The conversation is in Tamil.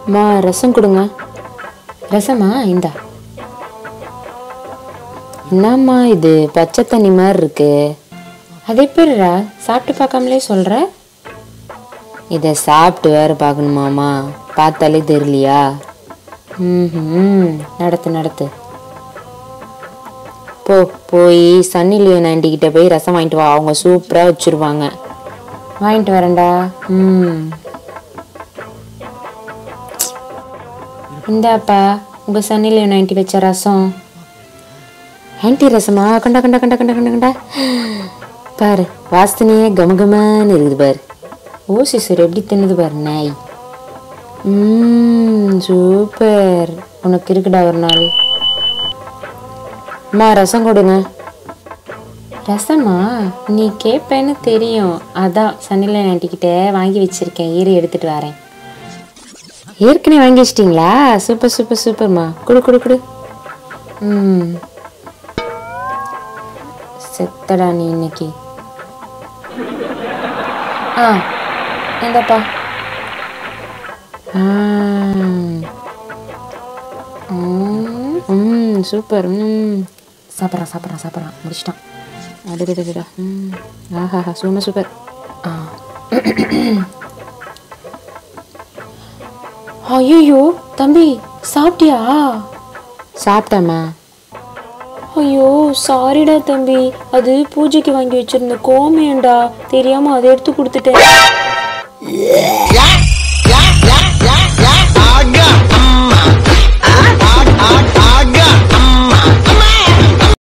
அம்மா ரசம் கொடுங்க ரசமா இந்தா என்னம்மா இது பச்சை தண்ணி மாதிரி இருக்கு அது எப்படிடா சாப்பிட்டு பார்க்காமலே சொல்ற இதை சாப்பிட்டு வேற பார்க்கணுமாமா பார்த்தாலே தெரியலையா ம் நடத்து நடத்து போ போய் சன்னி லியோன் ஆண்டி கிட்ட போய் ரசம் வாங்கிட்டு வா அவங்க சூப்பராக வச்சிருவாங்க வாங்கிட்டு வரேன்டா ம் இந்தாப்பா உங்க சன்னி லியோன் ஆண்டி வச்ச ரசம் ஆண்டி ரசமா கண்டா கண்டா கண்டா கண்டா கண்டா கண்டா பாரு வாசனையே கமகமான்னு இருக்குது பாரு ஓசி சார் எப்படி தின்னுது பாரு நாய் ம் சூப்பர் உனக்கு இருக்குடா ஒரு நாள் அம்மா ரசம் கொடுங்க ரசமா நீ கேட்பேன்னு தெரியும் அதான் சன்னில ஆண்டிக்கிட்ட வாங்கி வச்சிருக்கேன் ஈரு எடுத்துட்டு வரேன் ஏற்கனவே வாங்கி வச்சிட்டிங்களா சூப்பர் சூப்பர் சூப்பர்மா குடு குடு குடு ம் செத்தடா நீ இன்னைக்கு ஆ இந்தப்பா ஆ. ம், ம் சூப்பர் ம் சாப்பிட்றான் சாப்பிட்றான் சாப்பிட்றான் முடிச்சிட்டான் அடடடடா ம் ஆஹாஹா சூப்பர் சூப்பர் ஆ ஐயோ தம்பி சாப்பிட்டியா சாப்பிட்டேம்மா ஐயோ சாரிடா தம்பி அது பூஜைக்கு வாங்கி வச்சிருந்த கோமியம்டா தெரியாம அதை எடுத்து கொடுத்துட்டேன்